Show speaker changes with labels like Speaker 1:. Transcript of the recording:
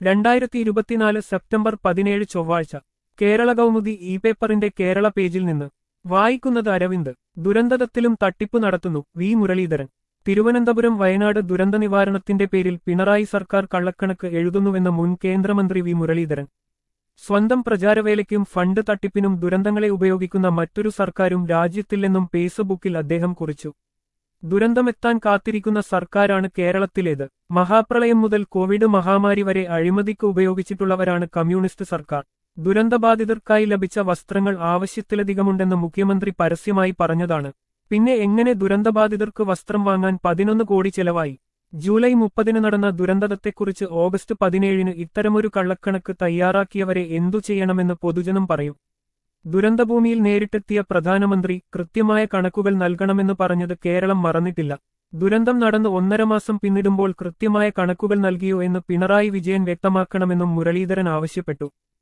Speaker 1: രണ്ടായിരത്തി ഇരുപത്തിനാല് സെപ്റ്റംബർ പതിനേഴ് ചൊവ്വാഴ്ച കേരള കൗമുദി ഇ പേപ്പറിന്റെ കേരള പേജിൽ നിന്ന് വായിക്കുന്നത് അരവിന്ദ് ദുരന്തത്തിലും തട്ടിപ്പ് നടത്തുന്നു വി മുരളീധരൻ തിരുവനന്തപുരം വയനാട് ദുരന്ത നിവാരണത്തിന്റെ പേരിൽ പിണറായി സർക്കാർ കള്ളക്കണക്ക് എഴുതുന്നുവെന്ന് മുൻ കേന്ദ്രമന്ത്രി വി മുരളീധരൻ സ്വന്തം പ്രചാരവേലയ്ക്കും ഫണ്ട് തട്ടിപ്പിനും ദുരന്തങ്ങളെ ഉപയോഗിക്കുന്ന മറ്റൊരു സർക്കാരും രാജ്യത്തില്ലെന്നും ഫേസ്ബുക്കിൽ അദ്ദേഹം കുറിച്ചു ദുരന്തമെത്താൻ കാത്തിരിക്കുന്ന സർക്കാരാണ് കേരളത്തിലേത് മഹാപ്രളയം മുതൽ കോവിഡ് മഹാമാരി വരെ അഴിമതിക്ക് ഉപയോഗിച്ചിട്ടുള്ളവരാണ് കമ്മ്യൂണിസ്റ്റ് സർക്കാർ ദുരന്തബാധിതർക്കായി ലഭിച്ച വസ്ത്രങ്ങൾ ആവശ്യത്തിലധികമുണ്ടെന്ന് മുഖ്യമന്ത്രി പരസ്യമായി പറഞ്ഞതാണ് പിന്നെ എങ്ങനെ ദുരന്തബാധിതർക്ക് വസ്ത്രം വാങ്ങാൻ പതിനൊന്ന് കോടി ചെലവായി ജൂലൈ മുപ്പതിന് നടന്ന ദുരന്തത്തെക്കുറിച്ച് ഓഗസ്റ്റ് പതിനേഴിന് ഇത്തരമൊരു കള്ളക്കണക്ക് തയ്യാറാക്കിയവരെ എന്തു ചെയ്യണമെന്ന് പൊതുജനം പറയും ദുരന്തഭൂമിയിൽ നേരിട്ടെത്തിയ പ്രധാനമന്ത്രി കൃത്യമായ കണക്കുകൾ നൽകണമെന്ന് പറഞ്ഞത് കേരളം മറന്നിട്ടില്ല ദുരന്തം നടന്ന് ഒന്നര മാസം പിന്നിടുമ്പോൾ കൃത്യമായ കണക്കുകൾ നൽകിയോ എന്ന് പിണറായി വിജയൻ വ്യക്തമാക്കണമെന്നും മുരളീധരൻ ആവശ്യപ്പെട്ടു